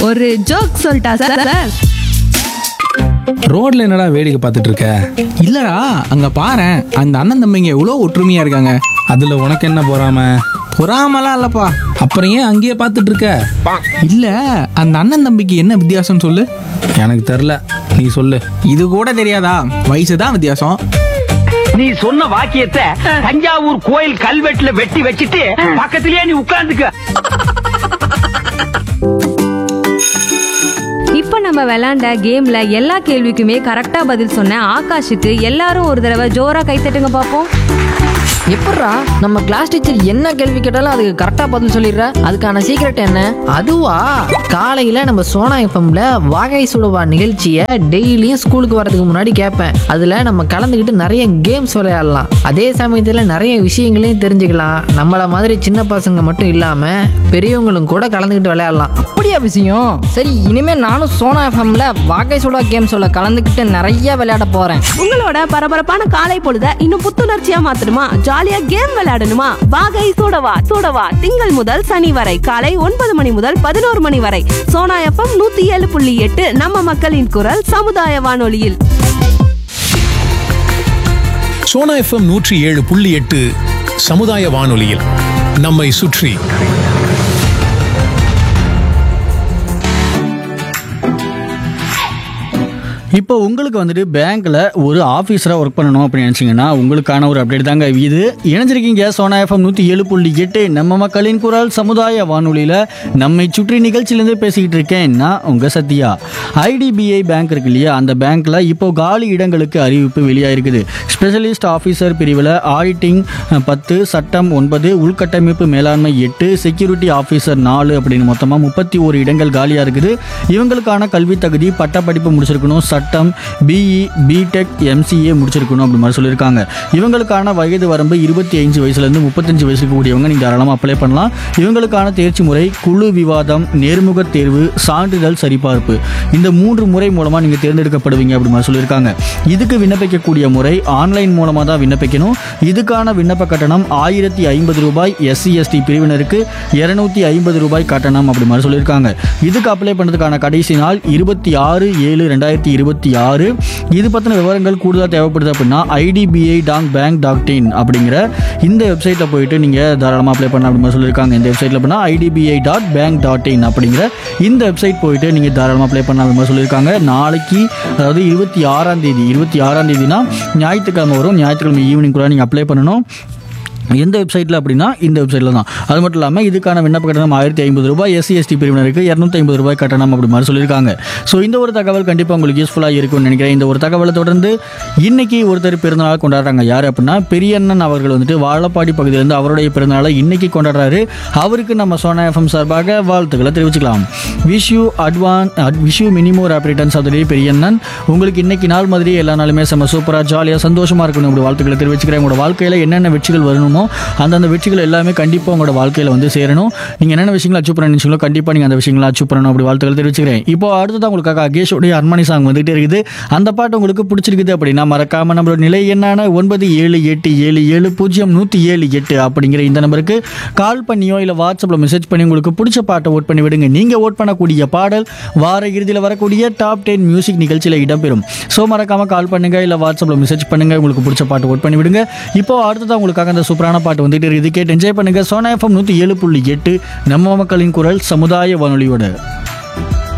ஒரு ஜோக் சொல்லிட்டா sir sir ரோட்ல என்னடா வேடிக்கை பார்த்துட்டு இருக்க இல்லடா அங்க பாரேன் அந்த அண்ணன் தம்பிங்க எவ்வளோ ஒற்றுமையா இருக்காங்க அதுல உனக்கு என்ன பொறாம பொறாமலாம் இல்லப்பா அப்புறம் ஏன் அங்கேயே பார்த்துட்டு இருக்க இல்ல அந்த அண்ணன் தம்பிக்கு என்ன வித்தியாசம் சொல்லு எனக்கு தெரில நீ சொல்லு இது கூட தெரியாதா வயசு தான் வித்தியாசம் நீ சொன்ன வாக்கியத்தை தஞ்சாவூர் கோயில் கல்வெட்டுல வெட்டி வச்சிட்டு பக்கத்திலேயே நீ உட்கார்ந்துக்க இப்போ நம்ம விளையாண்ட கேம்ல எல்லா கேள்விக்குமே கரெக்டா பதில் சொன்ன ஆகாஷுக்கு எல்லாரும் ஒரு தடவை ஜோரா கைத்தட்டுங்க பார்ப்போம் எப்பட்றா நம்ம கிளாஸ் டீச்சர் என்ன கேள்வி கேட்டாலும் அதுக்கு கரெக்டா பதில் சொல்லிடுற அதுக்கான சீக்ரெட் என்ன அதுவா காலையில நம்ம சோனா எஃப்எம்ல வாகை சுடுவா நிகழ்ச்சியை டெய்லியும் ஸ்கூலுக்கு வரதுக்கு முன்னாடி கேட்பேன் அதுல நம்ம கலந்துக்கிட்டு நிறைய கேம்ஸ் விளையாடலாம் அதே சமயத்துல நிறைய விஷயங்களையும் தெரிஞ்சுக்கலாம் நம்மள மாதிரி சின்ன பசங்க மட்டும் இல்லாம பெரியவங்களும் கூட கலந்துக்கிட்டு விளையாடலாம் அப்படியா விஷயம் சரி இனிமே நானும் சோனா எஃப்எம்ல வாகை சுடா கேம் சொல்ல கலந்துக்கிட்டு நிறைய விளையாட போறேன் உங்களோட பரபரப்பான காலை பொழுத இன்னும் புத்துணர்ச்சியா மாத்தணுமா ஜாலியா கேம் விளையாடணுமா வாகை சூடவா சூடவா திங்கள் முதல் சனி வரை காலை ஒன்பது மணி முதல் பதினோரு மணி வரை சோனா எஃப்எம் நூத்தி ஏழு புள்ளி எட்டு நம்ம மக்களின் குரல் சமுதாய வானொலியில் சோனா எஃப்எம் நூற்றி ஏழு புள்ளி எட்டு சமுதாய வானொலியில் நம்மை சுற்றி இப்போ உங்களுக்கு வந்துட்டு பேங்க்ல ஒரு ஆஃபீஸராக ஒர்க் பண்ணணும் அப்படின்னு நினச்சிங்கன்னா உங்களுக்கான ஒரு அப்டேட் தாங்க இது இணைஞ்சிருக்கீங்க சோனா எஃப்எம் நூற்றி ஏழு புள்ளி எட்டு நம்ம மக்களின் குரல் சமுதாய வானொலியில் நம்மை சுற்றி நிகழ்ச்சியிலேருந்து பேசிக்கிட்டு இருக்கேன் நான் உங்கள் சத்யா ஐடிபிஐ பேங்க் இருக்கு இல்லையா அந்த பேங்க்கில் இப்போ காலி இடங்களுக்கு அறிவிப்பு வெளியாயிருக்குது ஸ்பெஷலிஸ்ட் ஆஃபீஸர் பிரிவில் ஆடிட்டிங் பத்து சட்டம் ஒன்பது உள்கட்டமைப்பு மேலாண்மை எட்டு செக்யூரிட்டி ஆஃபீஸர் நாலு அப்படின்னு மொத்தமாக முப்பத்தி ஒரு இடங்கள் காலியாக இருக்குது இவங்களுக்கான கல்வி தகுதி பட்டப்படிப்பு முடிச்சிருக்கணும் சட்டம் பிஇ பிடெக் எம்சிஏ முடிச்சிருக்கணும் அப்படி மாதிரி சொல்லியிருக்காங்க இவங்களுக்கான வயது வரம்பு இருபத்தி ஐந்து வயசுலேருந்து முப்பத்தஞ்சு வயசுக்கு கூடியவங்க நீங்கள் தாராளமாக அப்ளை பண்ணலாம் இவங்களுக்கான தேர்ச்சி முறை குழு விவாதம் நேர்முக தேர்வு சான்றிதழ் சரிபார்ப்பு இந்த மூன்று முறை மூலமாக நீங்கள் தேர்ந்தெடுக்கப்படுவீங்க அப்படி மாதிரி சொல்லியிருக்காங்க இதுக்கு விண்ணப்பிக்கக்கூடிய முறை ஆன்லைன் மூலமாக தான் விண்ணப்பிக்கணும் இதுக்கான விண்ணப்ப கட்டணம் ஆயிரத்தி ஐம்பது ரூபாய் எஸ்சி எஸ்டி பிரிவினருக்கு இரநூத்தி ஐம்பது ரூபாய் கட்டணம் அப்படி மாதிரி சொல்லியிருக்காங்க இதுக்கு அப்ளை பண்ணுறதுக்கான கடைசி நாள் இருபத்தி ஆறு ஏழு ரெண்டாயிரத்தி இருபத்தி ஆறு இது பற்றின விவரங்கள் கூடுதலாக தேவைப்படுது அப்படின்னா IDBI dot bank dot in அப்படிங்கிற இந்த வெப்சைட்டில் போயிட்டு நீங்கள் தாராளமாக அப்ளை பண்ணலாம் அப்படின்னு மாதிரி சொல்லியிருக்காங்க இந்த வெப்சைட்டில் அப்படின்னா IDBI dot bank dot in அப்படிங்கிற இந்த வெப்சைட் போயிட்டு நீங்கள் தாராளமாக அப்ளை பண்ணலாம் அப்படின்னு மாதிரி சொல்லியிருக்காங்க நாளைக்கு அதாவது இருபத்தி ஆறாம் தேதி இருபத்தி ஆறாம் தேதினா ஞாயிற்றுக்கிழமை வரும் ஞாயிற்றுக்கிழமை ஈவினிங் கூட நீங்கள் அப்ளை பண்ணணும் எந்த வெப்சைட்டில் அப்படின்னா இந்த வெப்சைட்டில் தான் அது மட்டும் இல்லாமல் இதுக்கான விண்ணப்ப கட்டணம் ஆயிரத்தி ஐம்பது ரூபாய் எஸ்சி எஸ்டி பிரிவினருக்கு இரநூத்தி ஐம்பது ரூபாய் கட்டணம் அப்படி மாதிரி சொல்லியிருக்காங்க ஸோ இந்த ஒரு தகவல் கண்டிப்பாக உங்களுக்கு யூஸ்ஃபுல்லாக இருக்கும்னு நினைக்கிறேன் இந்த ஒரு தகவலை தொடர்ந்து இன்னைக்கு ஒருத்தர் பிறந்தநாள் கொண்டாடுறாங்க யார் அப்படின்னா பெரியண்ணன் அவர்கள் வந்துட்டு வாழப்பாடி பகுதியிலேருந்து அவருடைய பிறந்தநாளை இன்னைக்கு கொண்டாடுறாரு அவருக்கு நம்ம சோனா எஃப்எம் சார்பாக வாழ்த்துக்களை தெரிவிச்சுக்கலாம் wish you advance wish you மினிமோர் ஆப்ரேட்டன்ஸ் அதே பெரியண்ணன் உங்களுக்கு இன்னைக்கு நாள் மாதிரி எல்லா நாளுமே செம்ம சூப்பராக ஜாலியாக சந்தோஷமாக இருக்கணும் இப்படி வாழ்த்துக்களை தெரிவிச்சுக்கிறேன் உங்களோட வாழ்க்கையில் என்னென்ன வெற்றிகள் வரணுமோ அந்தந்த வெற்றிகள் எல்லாமே கண்டிப்பாக உங்களோட வாழ்க்கையில் வந்து சேரணும் நீங்கள் என்னென்ன விஷயங்களை அச்சீவ் பண்ண நினைச்சீங்களோ கண்டிப்பாக நீங்கள் அந்த விஷயங்களை அச்சீவ் பண்ணணும் அப்படி வாழ்த்துக்கள் தெரிவிச்சுக்கிறேன் இப்போ அடுத்ததான் உங்களுக்காக அகேஷோடைய அர்மணி சாங் வந்துகிட்டே இருக்குது அந்த பாட்டு உங்களுக்கு பிடிச்சிருக்குது அப்படின்னா மறக்காம நம்மளோட நிலை என்னான ஒன்பது ஏழு எட்டு ஏழு ஏழு பூஜ்ஜியம் நூற்றி ஏழு எட்டு அப்படிங்கிற இந்த நம்பருக்கு கால் பண்ணியோ இல்லை வாட்ஸ்அப்பில் மெசேஜ் பண்ணி உங்களுக்கு பிடிச்ச பாட்டை ஓட் பண்ணி விடுங்க நீங்கள் ஓட் பண்ணக்கூடிய பாடல் வார இறுதியில் வரக்கூடிய டாப் டென் மியூசிக் நிகழ்ச்சியில் இடம்பெறும் ஸோ மறக்காம கால் பண்ணுங்க இல்லை வாட்ஸ்அப்பில் மெசேஜ் பண்ணுங்க உங்களுக்கு பிடிச்ச பாட்டு ஓட் பண்ணி விடுங்க இப்போ அடுத்ததான் உங்களுக்காக அந்த சூப்பரான பாட்டு வந்துட்டு இருக்குது கேட்டு என்ஜாய் பண்ணுங்க சோனா எஃப்எம் நூற்றி ஏழு புள்ளி எட்டு நம்ம மக்களின் குரல் சமுதாய வானொலியோட